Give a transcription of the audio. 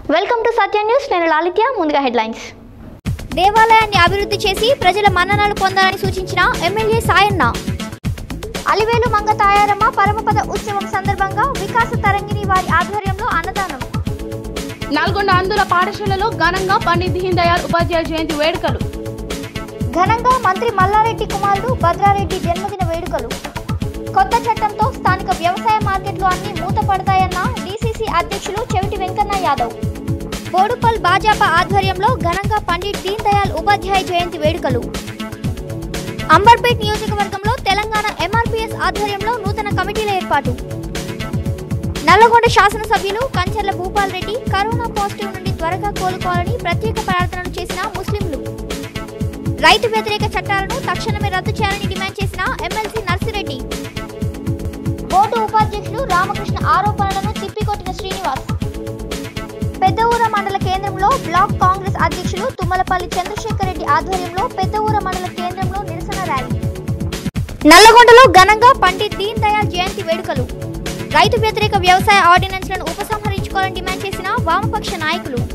welcome to Satya news నేను లాలిత్య ముందుగా headlines దేవాలయాన్ని అభివృద్ధి చేసి ప్రజల మన్ననలు పొందాలని సూచించిన ఎమ్మెల్యే సాయన్న అలివేలు మంగ తాయారమ్మ పరమపద ఉత్సవం సందర్భంగా వికాస తరంగిణి వారి ఆధ్వర్యంలో అన్నదానం నల్గొండ అందుల పాఠశాలలో ఘనంగా పండిత్ దీన్ దయాళ్ ఉపాధ్యాయ జయంతి వేడుకలు ఘనంగా మంత్రి మల్లారెడ్డి కుమారుడు భద్రారెడ్డి జన్మదిన వేడుకలు కొత్త చట్టంతో స్థానిక వ్యవసాయ మార్కెట్లు అన్ని మూతపడతాయన్న డీసీసీ అధ్యక్షులు చెవిటి వెంకన్న యాదవ్ బోడుపల్ భాజపా ఆధ్వర్యంలో ఘనంగా పండిట్ దీన్ దయాళ్ ఉపాధ్యాయ జయంతి వేడుకలు అంబర్పేట్ నియోజకవర్గంలో తెలంగాణ ఎంఆర్పీఎస్ ఆధ్వర్యంలో నూతన కమిటీల ఏర్పాటు నల్లగొండ శాసనసభ్యులు కంచర్ల భూపాల్ రెడ్డి కరోనా పాజిటివ్ నుండి త్వరగా కోలుకోవాలని ప్రత్యేక ప్రార్థనలు చేసిన ముస్లింలు రైతు వ్యతిరేక చట్టాలను తక్షణమే రద్దు చేయాలని డిమాండ్ చేసిన ఎమ్మెల్సీ నర్సిరెడ్డి బోర్డు ఉపాధ్యక్షులు రామకృష్ణ ఆరోపణలను తిప్పికొట్టిన శ్రీనివాస్ పెద్దఊర మండల కేంద్రంలో బ్లాక్ కాంగ్రెస్ అధ్యక్షులు తుమ్మలపల్లి చంద్రశేఖర్ రెడ్డి ఆధ్వర్యంలో పెద్దఊర మండల కేంద్రంలో నిరసన ర్యాలీ నల్లగొండలో ఘనంగా పండిత్ దీన్ దయాళ్ జయంతి వేడుకలు రైతు వ్యతిరేక వ్యవసాయ ఆర్డినెన్స్లను ఉపసంహరించుకోవాలని డిమాండ్ చేసిన వామపక్ష నాయకులు